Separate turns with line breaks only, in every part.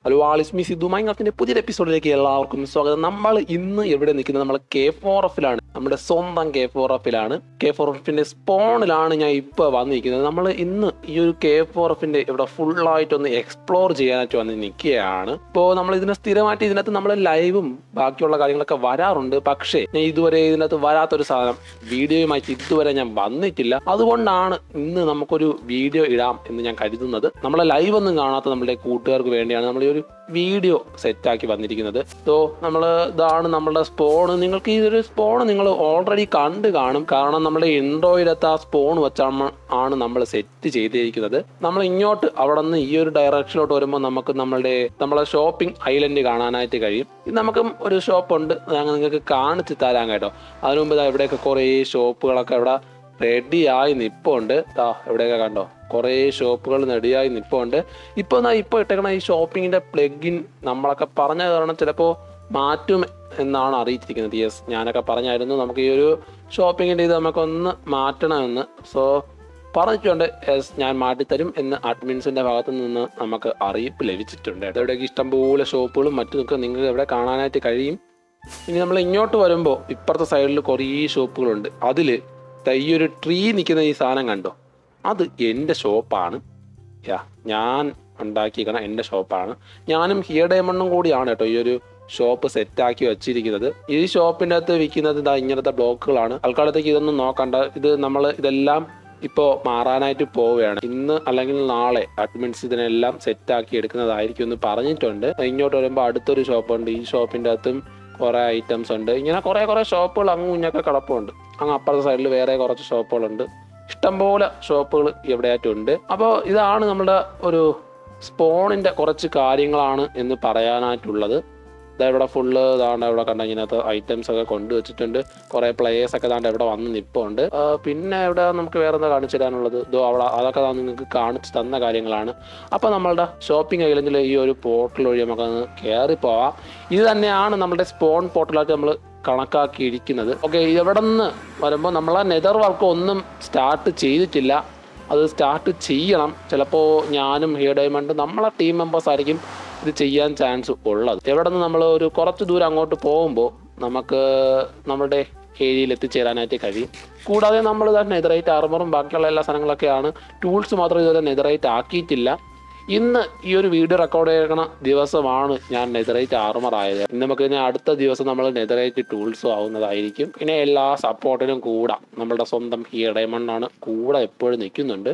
hello ആളിസ്മി Sidhu മൈങ്ങത്തിന്റെ പുതിയൊരു എപ്പിസോഡിലേക്ക് എല്ലാവർക്കും സ്വാഗതം നമ്മൾ ഇന്ന് എവിടെ നിൽക്കുന്നത് നമ്മൾ കെ ഫോർ എഫിലാണ് നമ്മുടെ സ്വന്തം കെ ഫോർ എഫിലാണ് കെ ഫോർ എഫിന്റെ സ്പോണിലാണ് ഞാൻ ഇപ്പോൾ വന്നിരിക്കുന്നത് നമ്മൾ ഇന്ന് ഈ ഒരു കെ ഫോർ എഫിന്റെ ഇവിടെ ഫുള്ളായിട്ടൊന്ന് എക്സ്പ്ലോർ ചെയ്യാനായിട്ട് വന്ന് നിൽക്കുകയാണ് ഇപ്പോൾ നമ്മൾ ഇതിനെ സ്ഥിരമായിട്ട് ഇതിനകത്ത് നമ്മൾ ലൈവും ബാക്കിയുള്ള കാര്യങ്ങളൊക്കെ വരാറുണ്ട് പക്ഷേ ഞാൻ ഇതുവരെ ഇതിനകത്ത് വരാത്തൊരു സാധനം വീഡിയോയുമായിട്ട് ഇതുവരെ ഞാൻ വന്നിട്ടില്ല അതുകൊണ്ടാണ് ഇന്ന് നമുക്കൊരു വീഡിയോ ഇടാം എന്ന് ഞാൻ കരുതുന്നത് നമ്മളെ ലൈവ് ഒന്നും കാണാത്ത നമ്മുടെ കൂട്ടുകാർക്ക് വേണ്ടിയാണ് നമ്മൾ ഈ ഒരു വീഡിയോ സെറ്റാക്കി വന്നിരിക്കുന്നത് സോ നമ്മൾ ഇതാണ് നമ്മുടെ സ്പോണ് നിങ്ങൾക്ക് ഈ ഒരു സ്പോൺ നിങ്ങൾ ഓൾറെഡി കണ്ട് കാണും കാരണം നമ്മുടെ ഇൻട്രോയിലത്തെ ആ സ്പോൺ വെച്ചാണ് ആണ് നമ്മൾ സെറ്റ് ചെയ്തിരിക്കുന്നത് നമ്മൾ ഇങ്ങോട്ട് അവിടെ നിന്ന് ഈ ഒരു ഡയറക്ഷനിലോട്ട് വരുമ്പോൾ നമുക്ക് നമ്മളുടെ നമ്മളെ ഷോപ്പിംഗ് ഐലൻഡ് കാണാനായിട്ട് കഴിയും ഇത് നമുക്കും ഒരു ഷോപ്പുണ്ട് ഞാൻ നിങ്ങൾക്ക് കാണിച്ച് തരാം കേട്ടോ അതിനു മുമ്പ് ദാ ഇവിടെയൊക്കെ കുറേ ഷോപ്പുകളൊക്കെ ഇവിടെ റെഡിയായി നിപ്പുണ്ട് ദാ എവിടെയൊക്കെ കണ്ടോ കുറേ ഷോപ്പുകൾ റെഡിയായി നിപ്പുണ്ട് ഇപ്പോൾ എന്നാ ഇപ്പോൾ ഇട്ടേക്കണ ഈ ഷോപ്പിങ്ങിന്റെ പ്ലഗിൻ നമ്മളൊക്കെ പറഞ്ഞ കാരണം ചിലപ്പോൾ മാറ്റും എന്നാണ് അറിയിച്ചിരിക്കുന്നത് യെസ് ഞാനൊക്കെ പറഞ്ഞായിരുന്നു നമുക്ക് ഈ ഒരു ഷോപ്പിങ്ങിന്റെ ഇത് നമുക്കൊന്ന് മാറ്റണമെന്ന് സോ പറഞ്ഞിട്ടുണ്ട് യെസ് ഞാൻ മാറ്റിത്തരും എന്ന് അഡ്മിൻസിന്റെ ഭാഗത്ത് നിന്ന് നമുക്ക് അറിയിപ്പ് ലഭിച്ചിട്ടുണ്ട് ഇവിടെയൊക്കെ ഇഷ്ടംപോലെ ഷോപ്പുകളും മറ്റുമൊക്കെ നിങ്ങൾക്ക് ഇവിടെ കാണാനായിട്ട് കഴിയും ഇനി നമ്മൾ ഇങ്ങോട്ട് വരുമ്പോൾ ഇപ്പുറത്തെ സൈഡിൽ കുറേ ഷോപ്പുകളുണ്ട് അതിൽ ഈ ഒരു ട്രീ നിൽക്കുന്ന ഈ സാധനം കണ്ടോ അത് എൻ്റെ ഷോപ്പാണ് യാ ഞാൻ ഉണ്ടാക്കിയിരിക്കണ എൻ്റെ ഷോപ്പാണ് ഞാനും ഹിയർ ഡയമണ്ടും കൂടിയാണ് കേട്ടോ ഈ ഒരു ഷോപ്പ് സെറ്റാക്കി വെച്ചിരിക്കുന്നത് ഈ ഷോപ്പിൻ്റെ അകത്ത് വിൽക്കുന്നത് ഇതാ ഇങ്ങനത്തെ ബ്ലോക്കുകളാണ് ആൾക്കാലത്തേക്ക് ഇതൊന്നും നോക്കണ്ട ഇത് നമ്മൾ ഇതെല്ലാം ഇപ്പോൾ മാറാനായിട്ട് പോവുകയാണ് ഇന്ന് അല്ലെങ്കിൽ നാളെ അഡ്മിൻസ് ഇതിനെല്ലാം സെറ്റാക്കി എടുക്കുന്നതായിരിക്കും എന്ന് പറഞ്ഞിട്ടുണ്ട് ഇങ്ങോട്ട് വരുമ്പോൾ അടുത്തൊരു ഷോപ്പുണ്ട് ഈ ഷോപ്പിൻ്റെ അകത്തും കുറേ ഐറ്റംസ് ഉണ്ട് ഇങ്ങനെ കുറേ കുറേ ഷോപ്പുകൾ അങ്ങ് കുഞ്ഞൊക്കെ കിടപ്പുണ്ട് അങ്ങ് അപ്പുറത്തെ സൈഡിൽ വേറെ കുറച്ച് ഷോപ്പുകളുണ്ട് ഇഷ്ടംപോലെ ഷോപ്പുകൾ എവിടെയായിട്ടുണ്ട് അപ്പോൾ ഇതാണ് നമ്മുടെ ഒരു സ്പോണിൻ്റെ കുറച്ച് കാര്യങ്ങളാണ് എന്ന് പറയാനായിട്ടുള്ളത് ഇതാ ഇവിടെ ഫുള്ള് ഇതാണ്ട് ഇവിടെ കണ്ട ഇതിനകത്ത് ഐറ്റംസ് ഒക്കെ കൊണ്ടുവച്ചിട്ടുണ്ട് കുറേ പ്ലേയേഴ്സ് ഒക്കെ ദാണ്ട് ഇവിടെ വന്ന് നിൽപ്പുണ്ട് ആ, പിന്നെ ഇവിടെ നമുക്ക് വേറെ എന്താ കാണിച്ചു തരാനുള്ളത് ഇതോ അവിടെ അതൊക്കെ ദാ നിങ്ങൾക്ക് കാണിച്ചു തന്ന കാര്യങ്ങളാണ് അപ്പോൾ നമ്മളുടെ ഷോപ്പിംഗ് ഐലൻഡിൽ ഈ ഒരു പോർട്ടൽ വഴി നമുക്കൊന്ന് കയറി പോവാം ഇത് തന്നെയാണ് നമ്മുടെ സ്പോൺ പോർട്ടലായിട്ട് നമ്മൾ കണക്കാക്കിയിരിക്കുന്നത് ഓക്കെ ഇവിടെ നിന്ന് വരുമ്പോൾ നമ്മൾ ആ നെതർ വർക്ക് ഒന്നും സ്റ്റാർട്ട് ചെയ്തിട്ടില്ല അത് സ്റ്റാർട്ട് ചെയ്യണം ചിലപ്പോൾ ഞാനും ഹിയർ ഡയമണ്ട് നമ്മളെ ടീം മെമ്പേഴ്സ് ആയിരിക്കും ഇത് ചെയ്യാൻ ചാൻസ് ഉള്ളത് എവിടെ നിന്ന് നമ്മൾ ഒരു കുറച്ച് ദൂരം അങ്ങോട്ട് പോകുമ്പോൾ നമുക്ക് നമ്മുടെ ഏരിയയിൽ എത്തിച്ചേരാനായിട്ട് കഴിയും കൂടാതെ നമ്മൾ തന്നെ നെതറൈറ്റ് ആർമറും ബാക്കിയുള്ള എല്ലാ സാധനങ്ങളൊക്കെയാണ് ടൂൾസ് മാത്രം ഇതുവരെ നെതറൈറ്റ് ആക്കിയിട്ടില്ല ഇന്ന് ഈ ഒരു വീഡിയോ റെക്കോർഡ് ചെയ്യണ ദിവസമാണ് ഞാൻ നെതറൈറ്റ് ആർമർ ആയത് ഇന്ന് നമുക്ക് ഇനി അടുത്ത ദിവസം നമ്മൾ നെതറൈറ്റ് ടൂൾസും ആവുന്നതായിരിക്കും പിന്നെ എല്ലാ സപ്പോർട്ടിനും കൂടെ നമ്മളുടെ സ്വന്തം ഹിയർ ഡയമണ്ട് ആണ് കൂടെ എപ്പോഴും നിൽക്കുന്നുണ്ട്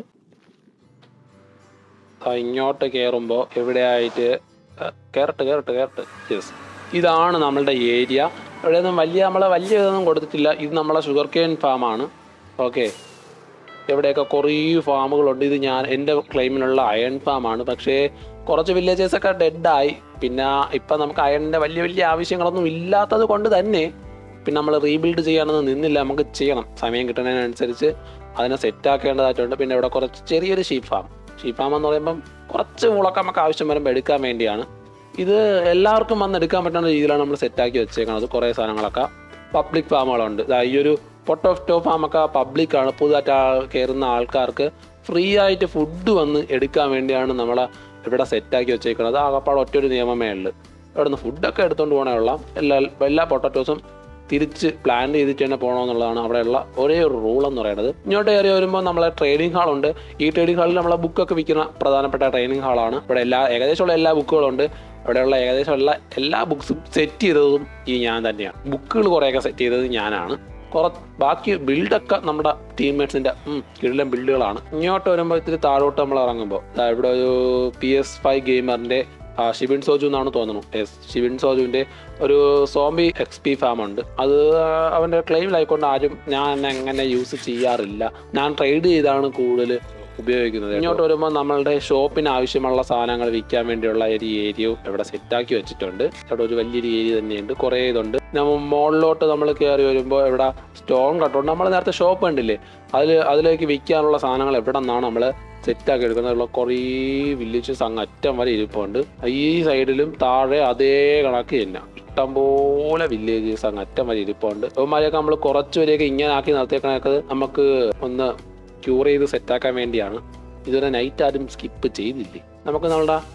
ആ, ഇങ്ങോട്ട് കയറുമ്പോൾ എവിടെയായിട്ട് കയറട്ട് കയറട്ട് കയറട്ട് യെസ് ഇതാണ് നമ്മളുടെ ഏരിയ ഇവിടെയൊന്നും വലിയ നമ്മളെ വലിയ ഇതൊന്നും കൊടുത്തിട്ടില്ല ഇത് നമ്മളെ ഷുഗർ കെയിൻ ഫാമാണ് ഓക്കെ എവിടെയൊക്കെ കുറേ ഫാമുകളുണ്ട് ഇത് ഞാൻ എൻ്റെ ക്ലെയിമിലുള്ള അയൺ ഫാമാണ് പക്ഷേ കുറച്ച് വില്ലേജേഴ്സൊക്കെ ഡെഡായി പിന്നെ ഇപ്പം നമുക്ക് അയണിൻ്റെ വലിയ വലിയ ആവശ്യങ്ങളൊന്നും ഇല്ലാത്തത് കൊണ്ട് തന്നെ പിന്നെ നമ്മൾ റീബിൽഡ് ചെയ്യാനൊന്നും നിന്നില്ല നമുക്ക് ചെയ്യണം സമയം കിട്ടുന്നതിനനുസരിച്ച് അതിനെ സെറ്റാക്കേണ്ടതായിട്ടുണ്ട് പിന്നെ ഇവിടെ കുറച്ച് ചെറിയൊരു ഷീപ്പ് ഫാം ഷീപ്പ് ഫാം എന്ന് പറയുമ്പം കുറച്ച് മുളക്ക നമുക്ക് ആവശ്യം വരുമ്പോൾ എടുക്കാൻ വേണ്ടിയാണ് ഇത് എല്ലാവർക്കും വന്ന് എടുക്കാൻ പറ്റുന്ന രീതിയിലാണ് നമ്മൾ സെറ്റാക്കി വെച്ചേക്കുന്നത് കുറേ സാധനങ്ങളൊക്കെ പബ്ലിക് ഫാമുകളുണ്ട് ദാ ഈ ഒരു പൊട്ടോഫ്റ്റോ ഫാമൊക്കെ പബ്ലിക്കാണ് പുതുതായിട്ട് ആൾ കയറുന്ന ആൾക്കാർക്ക് ഫ്രീ ആയിട്ട് ഫുഡ് വന്ന് എടുക്കാൻ വേണ്ടിയാണ് നമ്മളെ ഇവിടെ സെറ്റാക്കി വെച്ചേക്കുന്നത് ആകപ്പാട് ഒറ്റൊരു നിയമമേ ഉള്ളൂ ഇവിടെ നിന്ന് ഫുഡൊക്കെ എടുത്തുകൊണ്ട് പോകണേ ഉള്ള എല്ലാ എല്ലാ പൊട്ടറ്റോസും തിരിച്ച് പ്ലാൻ ചെയ്തിട്ട് തന്നെ പോകണമെന്നുള്ളതാണ് അവിടെയുള്ള ഒരേ ഒരു റൂൾ എന്ന് പറയുന്നത് ഇങ്ങോട്ട് കയറി വരുമ്പോൾ നമ്മളെ ട്രെയിനിങ് ഹാളുണ്ട് ഈ ട്രെയിനിങ് ഹാളിൽ നമ്മളെ ബുക്കൊക്കെ വിൽക്കുന്ന പ്രധാനപ്പെട്ട ട്രെയിനിങ് ഹാളാണ് ഇവിടെ എല്ലാ ഏകദേശമുള്ള എല്ലാ ബുക്കുകളുണ്ട് ഇവിടെയുള്ള ഏകദേശമുള്ള എല്ലാ ബുക്സും സെറ്റ് ചെയ്തതും ഈ ഞാൻ തന്നെയാണ് ബുക്കുകൾ കുറേയൊക്കെ സെറ്റ് ചെയ്തത് ഞാനാണ് കുറ ബാക്കി ബിൽഡൊക്കെ നമ്മുടെ ടീംമേറ്റ്സിന്റെ കിടിലം ബിൽഡുകളാണ് ഇങ്ങോട്ട് വരുമ്പോൾ ഇത്തിരി താഴോട്ട് നമ്മൾ ഇറങ്ങുമ്പോൾ ദാ ഇവിടെ ഒരു പി എസ് ഫൈവ് ഗെയിമറിന്റെ ആ, ഷിബിൻ സോജു എന്നാണ് തോന്നുന്നു യെസ് ഷിബിൻ സോജുവിന്റെ ഒരു സോംബി എക്സ് പി ഫാം ഉണ്ട് അത് അവന്റെ ക്ലെയിമിലായിക്കൊണ്ട് ആരും ഞാൻ അങ്ങനെ യൂസ് ചെയ്യാറില്ല ഞാൻ ട്രേഡ് ചെയ്താണ് കൂടുതൽ ഉപയോഗിക്കുന്നത് ഇങ്ങോട്ട് വരുമ്പോൾ നമ്മളുടെ ഷോപ്പിന് ആവശ്യമുള്ള സാധനങ്ങൾ വിൽക്കാൻ വേണ്ടിയുള്ള ഒരു ഏരിയയും ഇവിടെ സെറ്റാക്കി വെച്ചിട്ടുണ്ട് ഇവിടെ ഒരു വലിയൊരു ഏരിയ തന്നെയുണ്ട് കുറേ ഇതുണ്ട് നമ്മൾ മുകളിലോട്ട് നമ്മൾ കയറി വരുമ്പോൾ ഇവിടെ സ്റ്റോൺ കട്ടുണ്ട് നമ്മൾ നേരത്തെ ഷോപ്പ് കണ്ടില്ലേ അതിൽ അതിലേക്ക് വിൽക്കാനുള്ള സാധനങ്ങൾ എവിടെ നിന്നാണ് നമ്മൾ സെറ്റാക്കി എടുക്കുന്നതുള്ള കുറേ വില്ലേജസ് അങ്ങ് അറ്റം വരെ ഇരിപ്പുണ്ട് ഈ സൈഡിലും താഴെ അതേ കണക്ക് തന്നെ ഇഷ്ടംപോലെ വില്ലേജസ് അങ്ങ് അറ്റം വരെ ഇരിപ്പുണ്ട് അവന്മാരെയൊക്കെ നമ്മൾ കുറച്ച് വരെയൊക്കെ ഇങ്ങനെ ആക്കി നിർത്തിയേക്കണൊക്കെ നമുക്ക് ഒന്ന് ക്യൂർ ചെയ്ത് സെറ്റാക്കാൻ വേണ്ടിയാണ് ഇതുവരെ നൈറ്റ് ആരും സ്കിപ്പ് ചെയ്തില്ലേ നമുക്ക് നമ്മളുടെ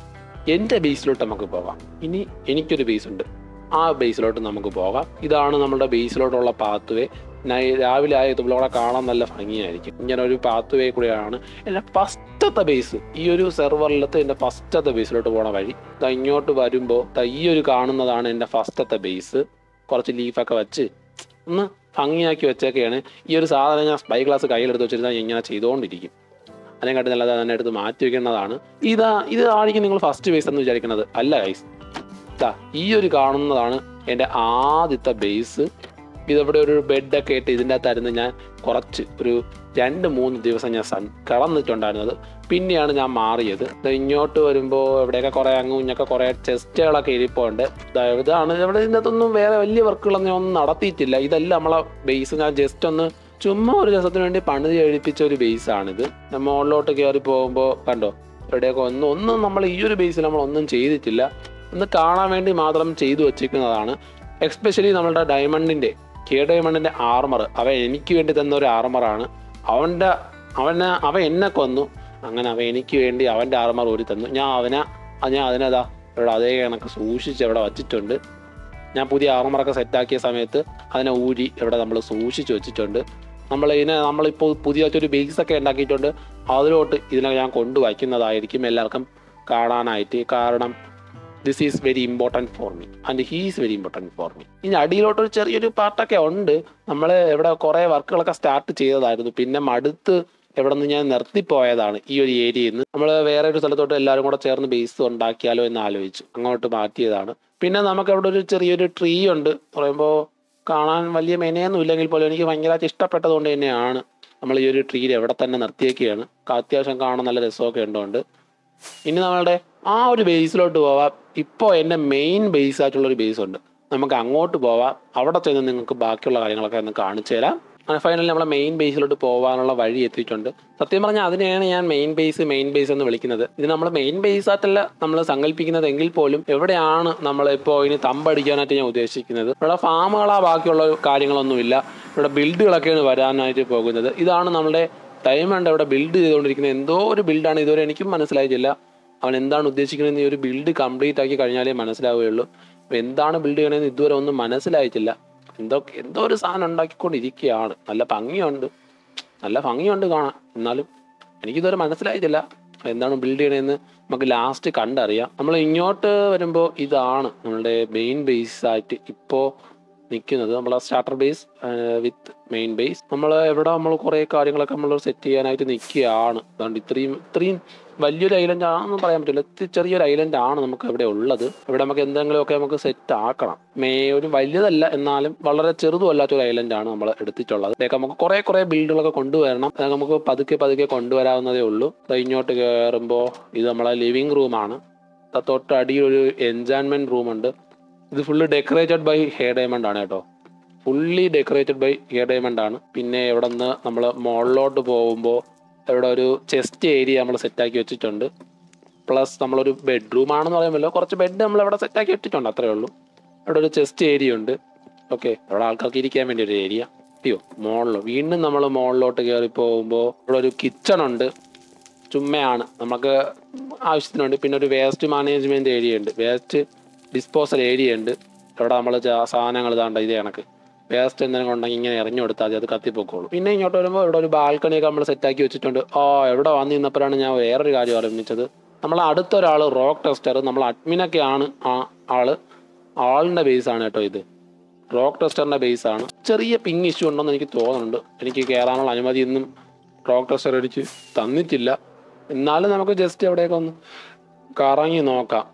എൻ്റെ ബേസിലോട്ട് നമുക്ക് പോകാം ഇനി എനിക്കൊരു ബേസ് ഉണ്ട് ആ ബേസിലോട്ട് നമുക്ക് പോകാം ഇതാണ് നമ്മുടെ ബേസിലോട്ടുള്ള പാത്ത് വേ രാവിലെ ആയതുമ്പോൾ അവിടെ കാണാൻ നല്ല ഭംഗിയായിരിക്കും ഇങ്ങനെ ഒരു പാത്ത് വേ കൂടെയാണ് എൻ്റെ ഫസ്റ്റത്തെ ബേസ് ഈ ഒരു സെർവറിലത്തെ എൻ്റെ ഫസ്റ്റത്തെ ബേസിലോട്ട് പോണ വഴി ദാ ഇങ്ങോട്ട് വരുമ്പോൾ ദാ ഈ ഒരു കാണുന്നതാണ് എൻ്റെ ഫസ്റ്റത്തെ ബേസ് കുറച്ച് ലീഫൊക്കെ വെച്ച് ഒന്ന് ഭംഗിയാക്കി വെച്ചൊക്കെയാണ് ഈ ഒരു സാധനം ഞാൻ സ്പൈ ഗ്ലാസ് കയ്യിലെടുത്ത് വെച്ചിരുന്നാൽ ഇങ്ങനെ ചെയ്തുകൊണ്ടിരിക്കും അതിനെക്കാട്ടി നല്ലത് തന്നെ എടുത്ത് മാറ്റി വെക്കേണ്ടതാണ് ഇതാ ഇത് ആയിരിക്കും നിങ്ങൾ ഫസ്റ്റ് ബേസ് എന്ന് വിചാരിക്കുന്നത് അല്ല ഗൈസ് ഇതാ ഈ ഒരു കാണുന്നതാണ് എൻ്റെ ആദ്യത്തെ ബേസ് ഇതവിടെ ഒരു ബെഡൊക്കെ ഇട്ട് ഇതിൻ്റെ അകത്തായിരുന്നു ഞാൻ കുറച്ച് ഒരു രണ്ട് മൂന്ന് ദിവസം ഞാൻ സൺ കിടന്നിട്ടുണ്ടായിരുന്നത് പിന്നെയാണ് ഞാൻ മാറിയത് ദാ ഇങ്ങോട്ട് വരുമ്പോൾ എവിടെയൊക്കെ കുറേ അങ്ങും ഇങ്ങൊക്കെ കുറേ ചെസ്റ്റുകളൊക്കെ ഇരിപ്പുണ്ട് ദാ ഇതാണ് ഇവിടെ ഇതിൻ്റെ അകത്തൊന്നും വേറെ വലിയ വർക്കുകളൊന്നും ഞാൻ ഒന്നും നടത്തിയിട്ടില്ല ഇതെല്ലാം നമ്മളെ ബേസ് ഞാൻ ജസ്റ്റ് ഒന്ന് ചുമ്മാ ഒരു രസത്തിന് വേണ്ടി പണിത് കഴിപ്പിച്ച ഒരു ബേസ് ആണിത് ഞാൻ മുകളിലോട്ട് കയറി പോകുമ്പോൾ കണ്ടോ എവിടെയൊക്കെ ഒന്നും ഒന്നും നമ്മൾ ഈ ഒരു ബേസിൽ നമ്മൾ ഒന്നും ചെയ്തിട്ടില്ല ഒന്ന് കാണാൻ വേണ്ടി മാത്രം ചെയ്തു വച്ചിരിക്കുന്നതാണ് എക്സ്പെഷ്യലി നമ്മളുടെ ഡയമണ്ടിന്റെ കെ ഡയമണ്ടിന്റെ ആർമർ അവൻ എനിക്ക് വേണ്ടി തന്ന ഒരു ആർമറാണ് അവൻ്റെ അവനെ അവൻ എന്നെ കൊന്നു അങ്ങനെ അവൻ എനിക്ക് വേണ്ടി അവൻ്റെ ആർമർ ഊരി തന്നു ഞാൻ അവനെ ആ ഞാൻ അതിനതാ ഇവിടെ അതേ കണക്ക് സൂക്ഷിച്ച് അവിടെ വച്ചിട്ടുണ്ട് ഞാൻ പുതിയ ആർമറൊക്കെ സെറ്റാക്കിയ സമയത്ത് അതിനെ ഊരി ഇവിടെ നമ്മൾ സൂക്ഷിച്ച് വെച്ചിട്ടുണ്ട് നമ്മൾ ഇതിനെ നമ്മളിപ്പോൾ പുതിയതായിട്ടൊരു ബേസ് ഒക്കെ ഉണ്ടാക്കിയിട്ടുണ്ട് അതിലോട്ട് ഇതിനെ ഞാൻ കൊണ്ടുവയ്ക്കുന്നതായിരിക്കും എല്ലാവർക്കും കാണാനായിട്ട് കാരണം this is very important for me and he is very important for me ഇനി അടിയിലോട്ട് ഒരു ചെറിയൊരു പാർട്ടൊക്കെ ഉണ്ട് നമ്മൾ ഇവിടെ കുറേ വർക്കുകളൊക്കെ സ്റ്റാർട്ട് ചെയ്തതായിരുന്നു പിന്നെ മടുത്ത് എവിടെ നിന്ന് ഞാൻ നിർത്തിപ്പോയതാണ് ഈ ഒരു ഏരിയയിൽ നിന്ന് നമ്മൾ വേറെ ഒരു സ്ഥലത്തോട്ട് എല്ലാവരും കൂടെ ചേർന്ന് ബേസ് ഉണ്ടാക്കിയാലോ എന്ന് ആലോചിച്ചു അങ്ങോട്ട് മാറ്റിയതാണ് പിന്നെ നമുക്ക് അവിടെ ഒരു ചെറിയൊരു ട്രീ ഉണ്ട് പറയുമ്പോൾ കാണാൻ വലിയ മെനയൊന്നും ഇല്ലെങ്കിൽ പോലും എനിക്ക് ഭയങ്കരമായിട്ട് ഇഷ്ടപ്പെട്ടത് കൊണ്ട് തന്നെയാണ് നമ്മൾ ഈ ഒരു ട്രീയിൽ എവിടെ തന്നെ നിർത്തിയേക്കുകയാണ് അത്യാവശ്യം കാണാൻ നല്ല രസമൊക്കെ ഉണ്ടോണ്ട് ഇനി നമ്മളുടെ ആ ഒരു ബേസിലോട്ട് പോവാം ഇപ്പോൾ എൻ്റെ മെയിൻ ബേസ് ആയിട്ടുള്ള ഒരു ബേസ് ഉണ്ട് നമുക്ക് അങ്ങോട്ട് പോവാം അവിടെ ചെന്ന് നിങ്ങൾക്ക് ബാക്കിയുള്ള കാര്യങ്ങളൊക്കെ ഒന്ന് കാണിച്ചു തരാം അങ്ങനെ ഫൈനലി നമ്മളെ മെയിൻ ബേസിലോട്ട് പോകാനുള്ള വഴി എത്തിയിട്ടുണ്ട് സത്യം പറഞ്ഞാൽ അതിനെയാണ് ഞാൻ മെയിൻ ബേസ് മെയിൻ ബേസ് എന്ന് വിളിക്കുന്നത് ഇത് നമ്മൾ മെയിൻ ബേസ് ആയിട്ടല്ല നമ്മൾ സങ്കല്പിക്കുന്നത് എങ്കിൽ പോലും എവിടെയാണ് നമ്മൾ ഇപ്പോൾ ഇനി തമ്പടിക്കാനായിട്ട് ഞാൻ ഉദ്ദേശിക്കുന്നത് ഇവിടെ ഫാമുകളാ ബാക്കിയുള്ള കാര്യങ്ങളൊന്നുമില്ല ഇവിടെ ബിൽഡുകളൊക്കെയാണ് വരാനായിട്ട് പോകുന്നത് ഇതാണ് നമ്മുടെ ഡയമണ്ട് അവിടെ ബിൽഡ് ചെയ്തുകൊണ്ടിരിക്കുന്നത് എന്തോ ഒരു ബിൽഡാണ് ഇതുവരെ എനിക്കും മനസ്സിലായിട്ടില്ല അവൻ എന്താണ് ഉദ്ദേശിക്കുന്നത് ഈ ഒരു ബിൽഡ് കംപ്ലീറ്റ് ആക്കി കഴിഞ്ഞാലേ മനസ്സിലാവുകയുള്ളൂ അപ്പോൾ എന്താണ് ബിൽഡ് ചെയ്യണമെന്ന് ഇതുവരെ ഒന്നും മനസ്സിലായിട്ടില്ല എന്തോ എന്തോ ഒരു സാധനം ഉണ്ടാക്കിക്കൊണ്ടിരിക്കുകയാണ് നല്ല ഭംഗിയുണ്ട് നല്ല ഭംഗിയുണ്ട് കാണാൻ എന്നാലും എനിക്കിതുവരെ മനസ്സിലായിട്ടില്ല എന്താണ് ബിൽഡ് ചെയ്യണമെന്ന് നമുക്ക് ലാസ്റ്റ് കണ്ടറിയാം നമ്മൾ ഇങ്ങോട്ട് വരുമ്പോൾ ഇതാണ് നമ്മളുടെ മെയിൻ ബേസ് ആയിട്ട് ഇപ്പോൾ നിൽക്കുന്നത് നമ്മളെ starter base with main base നമ്മൾ എവിടെ നമ്മൾ കുറേ കാര്യങ്ങളൊക്കെ നമ്മൾ സെറ്റ് ചെയ്യാനായിട്ട് നിൽക്കുകയാണ് അതുകൊണ്ട് ഇത്രയും ഇത്രയും വലിയൊരു ഐലൻഡ് ആണെന്ന് പറയാൻ പറ്റില്ല ഇത്തിരി ചെറിയൊരു ഐലൻഡ് ആണ് നമുക്ക് ഇവിടെ ഉള്ളത് ഇവിടെ നമുക്ക് എന്തെങ്കിലുമൊക്കെ നമുക്ക് സെറ്റ് ആക്കണം മേ ഒരു വലിയതല്ല എന്നാലും വളരെ ചെറുതും അല്ലാത്ത ഒരു ഐലൻഡ് ആണ് നമ്മൾ എടുത്തിട്ടുള്ളത് ഇതൊക്കെ നമുക്ക് കുറേ കുറേ ബിൽഡുകളൊക്കെ കൊണ്ടുവരണം അതൊക്കെ നമുക്ക് പതുക്കെ പതുക്കെ കൊണ്ടുവരാവുന്നതേ ഉള്ളൂ ദാ ഇങ്ങോട്ട് കയറുമ്പോൾ ഇത് നമ്മളെ ലിവിങ് റൂമാണ് തൊട്ട് അടിയിൽ ഒരു എൻജോയ്മെന്റ് റൂം ഉണ്ട് ഇത് full decorated by hair diamond ആണ് കേട്ടോ fully decorated by hair diamond ആണ് പിന്നെ ഇവിടെ നിന്ന് നമ്മൾ മുകളിലോട്ട് പോകുമ്പോൾ ഇവിടെ ഒരു ചെസ്റ്റ് ഏരിയ നമ്മൾ സെറ്റാക്കി വെച്ചിട്ടുണ്ട് പ്ലസ് നമ്മളൊരു ബെഡ്റൂം ആണെന്ന് പറയുമല്ലോ കുറച്ച് ബെഡ് നമ്മൾ ഇവിടെ സെറ്റാക്കി വെച്ചിട്ടുണ്ട് അത്രേ ഉള്ളൂ ഇവിടെ ഒരു ചെസ്റ്റ് ഏരിയ ഉണ്ട് ഓക്കെ അവിടെ ആൾക്കാർക്ക് ഇരിക്കാൻ വേണ്ടി ഒരു ഏരിയ അയ്യോ മുകളിൽ വീണ്ടും നമ്മൾ മുകളിലോട്ട് കയറി പോകുമ്പോൾ ഇവിടെ ഒരു കിച്ചൺ ഉണ്ട് ചുമ്മയാണ് നമുക്ക് ആവശ്യത്തിന് വേണ്ടി പിന്നെ ഒരു വേസ്റ്റ് മാനേജ്മെന്റ് ഏരിയ ഉണ്ട് വേസ്റ്റ് ഡിസ്പോസൽ ഏരിയ ഉണ്ട് ഇവിടെ നമ്മൾ സാധനങ്ങൾ ഇതാണ്ട് ഇതേ കണക്ക് വേസ്റ്റ് എന്തെങ്കിലും ഉണ്ടെങ്കിൽ ഇങ്ങനെ എറിഞ്ഞു കൊടുത്താൽ മതി അത് കത്തിപ്പോക്കോളൂ പിന്നെ ഇങ്ങോട്ട് വരുമ്പോൾ ഇവിടെ ഒരു ബാൽക്കണിയൊക്കെ നമ്മൾ സെറ്റാക്കി വെച്ചിട്ടുണ്ട് ആ എവിടെ വന്ന് നിന്നപ്പോഴാണ് ഞാൻ വേറൊരു കാര്യം ആരംഭിച്ചത് നമ്മൾ അടുത്തൊരാൾ റോക്ക് ടെസ്റ്റർ നമ്മൾ അഡ്മിനൊക്കെയാണ് ആ ആള് ആളിൻ്റെ ബേസാണ് കേട്ടോ ഇത് റോക്ക് ടെസ്റ്ററിൻ്റെ ബേസാണ് ചെറിയ പിങ് ഇഷ്യൂ ഉണ്ടെന്ന് എനിക്ക് തോന്നുന്നുണ്ട് എനിക്ക് കയറാനുള്ള അനുമതി ഒന്നും റോക്ക് ടെസ്റ്റർ അടിച്ച് തന്നിട്ടില്ല എന്നാലും നമുക്ക് ജസ്റ്റ് എവിടെയൊക്കെ ഒന്ന് കറങ്ങി നോക്കാം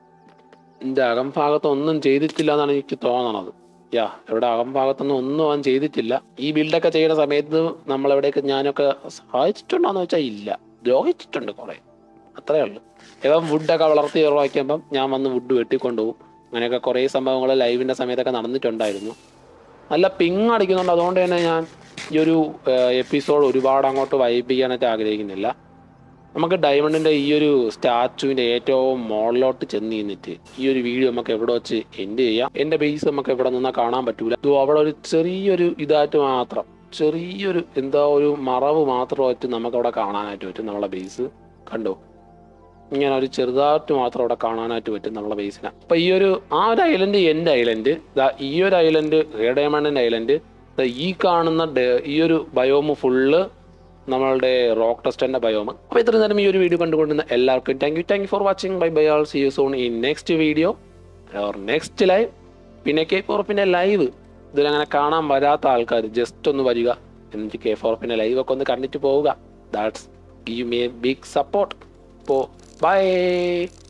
എൻ്റെ അകംഭാഗത്ത് ഒന്നും ചെയ്തിട്ടില്ല എന്നാണ് എനിക്ക് തോന്നണത് യാ ഇവിടെ അകംഭാഗത്തൊന്നും ഒന്നും അവൻ ചെയ്തിട്ടില്ല ഈ ബിൽഡൊക്കെ ചെയ്യുന്ന സമയത്ത് നമ്മളെവിടെയൊക്കെ ഞാനൊക്കെ സഹായിച്ചിട്ടുണ്ടോന്ന് വെച്ചാൽ ഇല്ല ദ്രോഹിച്ചിട്ടുണ്ട് കുറെ അത്രേ ഉള്ളൂ ഇവൻ വുഡൊക്കെ വളർത്തി ഉറവാക്കിയപ്പം ഞാൻ വന്ന് വുഡ് വെട്ടിക്കൊണ്ടുപോകും അങ്ങനെയൊക്കെ കുറേ സംഭവങ്ങൾ ലൈവിൻ്റെ സമയത്തൊക്കെ നടന്നിട്ടുണ്ടായിരുന്നു നല്ല പിങ് അടിക്കുന്നുണ്ട് അതുകൊണ്ട് തന്നെ ഞാൻ ഈ ഒരു എപ്പിസോഡ് ഒരുപാട് അങ്ങോട്ട് വൈപ്പിക്കാനായിട്ട് ആഗ്രഹിക്കുന്നില്ല നമുക്ക് ഡയമണ്ടിന്റെ ഈ ഒരു സ്റ്റാച്ചുവിന്റെ ഏറ്റവും മുകളിലോട്ട് ചെന്ന് നിന്നിട്ട് ഈ ഒരു വീഡിയോ നമുക്ക് എവിടെ വെച്ച് എൻഡ് ചെയ്യാം എന്റെ ബേസ് നമുക്ക് എവിടെ നിന്നാൽ കാണാൻ പറ്റൂല ഇതോ അവിടെ ഒരു ചെറിയൊരു ഇതായിട്ട് മാത്രം ചെറിയൊരു എന്താ ഒരു മറവ് മാത്രമായിട്ട് നമുക്ക് അവിടെ കാണാനായിട്ട് പറ്റും നമ്മളെ ബേസ് കണ്ടോ ഇങ്ങനെ ഒരു ചെറുതായിട്ട് മാത്രം അവിടെ കാണാനായിട്ട് പറ്റും നമ്മളെ ബേസിനെ അപ്പൊ ഈ ഒരു ആ ഒരു ഐലൻഡ് എൻ്റെ ഐലൻഡ് ദാ ഈ ഒരു ഐലൻഡ് റേഡയമണ്ടിന്റെ ഐലൻഡ് ദാ ഈ കാണുന്ന ഡെ- ഈ ഒരു ബയോമ് ഫുള്ള് നമ്മളുടെ റോക്ക് ടെസ്റ്റിന്റെ ബയോമ് അപ്പോൾ ഇത്രയും നേരം ഈ ഒരു വീഡിയോ കണ്ടുകൊണ്ടിരുന്ന എല്ലാവർക്കും thank you thank you for watching bye bye all see you soon ഈ next video or next live പിന്നെ കെ ഫോർപ്പിന്റെ ലൈവ് ഇതിലങ്ങനെ കാണാൻ വരാത്ത ആൾക്കാർ ജസ്റ്റ് ഒന്ന് വരിക എന്നിട്ട് കെ ഫോർപ്പിന്റെ ലൈവ് ഒക്കെ ഒന്ന് കണ്ടിട്ട് പോവുക that's give me a big support അപ്പോൾ ബൈ